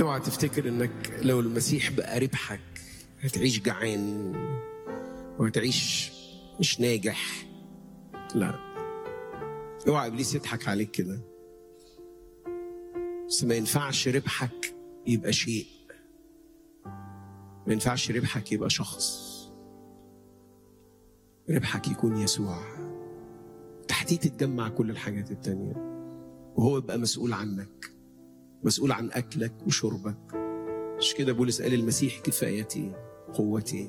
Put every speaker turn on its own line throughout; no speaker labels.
اوعى تفتكر انك لو المسيح بقى ربحك هتعيش جعان وهتعيش مش ناجح لا اوعى ابليس يضحك عليك كده بس ما ينفعش ربحك يبقى شيء ما ينفعش ربحك يبقى شخص ربحك يكون يسوع تحتيه تتجمع كل الحاجات التانية وهو يبقى مسؤول عنك مسؤول عن أكلك وشربك مش كده بولس قال المسيح كفايتي قوتي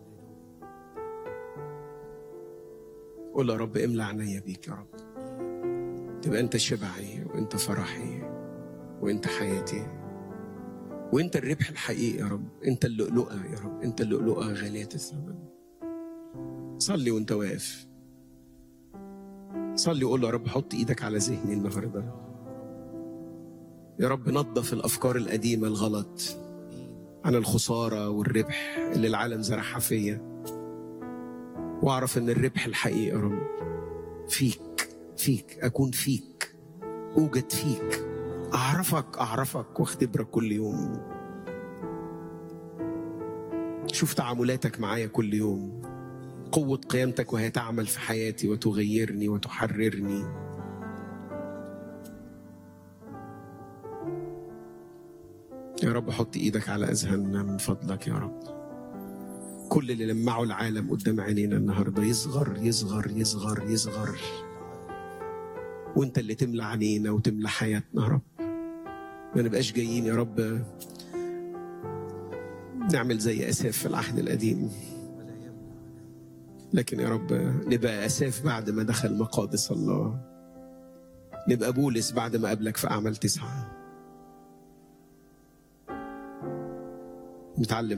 قول يا رب املى عينيا بيك يا رب تبقى انت شبعي وانت فرحي وانت حياتي وانت الربح الحقيقي يا رب انت اللؤلؤه يا رب انت اللؤلؤه غاليه الثمن صلي وانت واقف صلي وقول يا رب حط ايدك على ذهني النهارده يا رب نظف الافكار القديمه الغلط عن الخساره والربح اللي العالم زرعها فيا واعرف ان الربح الحقيقي يا رب فيك فيك اكون فيك اوجد فيك اعرفك اعرفك واختبرك كل يوم شوف تعاملاتك معايا كل يوم قوة قيامتك وهي تعمل في حياتي وتغيرني وتحررني يا رب حط ايدك على اذهاننا من فضلك يا رب كل اللي لمعوا العالم قدام عينينا النهارده يصغر يصغر يصغر يصغر وانت اللي تملى عينينا وتملى حياتنا يا رب ما نبقاش جايين يا رب نعمل زي اساف في العهد القديم لكن يا رب نبقى اساف بعد ما دخل مقادس الله نبقى بولس بعد ما قابلك في اعمال تسعه نتعلم